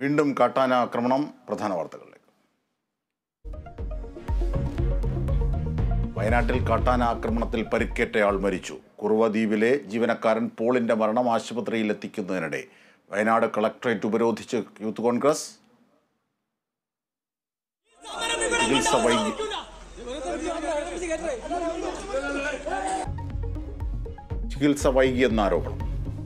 വീണ്ടും കാട്ടാന ആക്രമണം പ്രധാന വാർത്തകളിലേക്ക് വയനാട്ടിൽ കാട്ടാന ആക്രമണത്തിൽ പരിക്കേറ്റയാൾ മരിച്ചു കുറുവദ്വീപിലെ ജീവനക്കാരൻ പോളിന്റെ മരണം ആശുപത്രിയിൽ എത്തിക്കുന്നതിനിടെ വയനാട് കളക്ടറേറ്റ് ഉപരോധിച്ച് യൂത്ത് കോൺഗ്രസ് ചികിത്സ വൈകി ചികിത്സ വൈകിയെന്ന ആരോപണം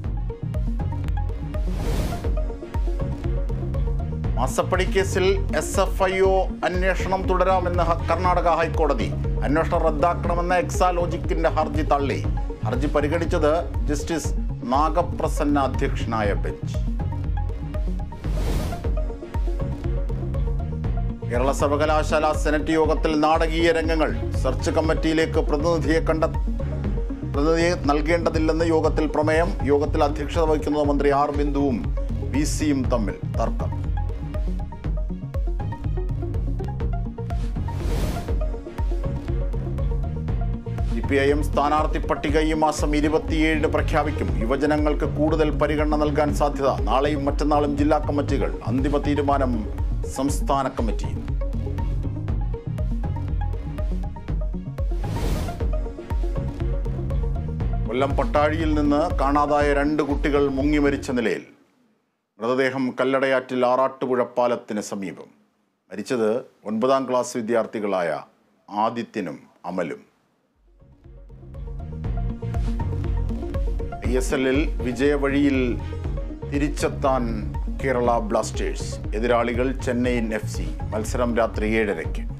മാസപ്പടി കേസിൽ എസ് എഫ് ഐ ഒ അന്വേഷണം തുടരാമെന്ന് ഹ- കർണാടക ഹൈക്കോടതി അന്വേഷണം റദ്ദാക്കണമെന്ന എക്സാലോജിക്കിന്റെ ഹർജി തള്ളി ഹർജി പരിഗണിച്ചത് ജസ്റ്റിസ് നാഗപ്രസന്ന അധ്യക്ഷനായ ബെഞ്ച് കേരള സർവകലാശാല സെനറ്റ് യോഗത്തിൽ നാടകീയ രംഗങ്ങൾ സെർച്ച് കമ്മിറ്റിയിലേക്ക് പ്രതിനിധിയെ കണ്ട പ്രതിനിധിയെ നൽകേണ്ടതില്ലെന്ന് യോഗത്തിൽ പ്രമേയം യോഗത്തിൽ അധ്യക്ഷത വഹിക്കുന്നത് മന്ത്രി ആർ ബിന്ദുവും വി സിയും തമ്മിൽ തർക്കം സി പി ഐ എം സ്ഥാനാർത്ഥി പട്ടിക ഈ മാസം ഇരുപത്തിയേഴിന് പ്രഖ്യാപിക്കും യുവജനങ്ങൾക്ക് കൂടുതൽ പരിഗണന നൽകാൻ സാധ്യത നാളെയും മറ്റന്നാളും ജില്ലാ കമ്മിറ്റികൾ അന്തിമ തീരുമാനം സംസ്ഥാന കമ്മിറ്റി കൊല്ലം പട്ടാഴിയിൽ നിന്ന് കാണാതായ രണ്ട് കുട്ടികൾ മുങ്ങി മരിച്ച നിലയിൽ മൃതദേഹം കല്ലടയാറ്റിൽ ആറാട്ടുപുഴ പാലത്തിന് സമീപം മരിച്ചത് ഒൻപതാം ക്ലാസ് വിദ്യാർത്ഥികളായ ആദിത്യനും അമലും ഐ എസ് എല്ലിൽ വിജയവഴിയിൽ തിരിച്ചെത്താൻ കേരള ബ്ലാസ്റ്റേഴ്സ് എതിരാളികൾ ചെന്നൈയിൻ എഫ് സി മത്സരം രാത്രി ഏഴരയ്ക്ക്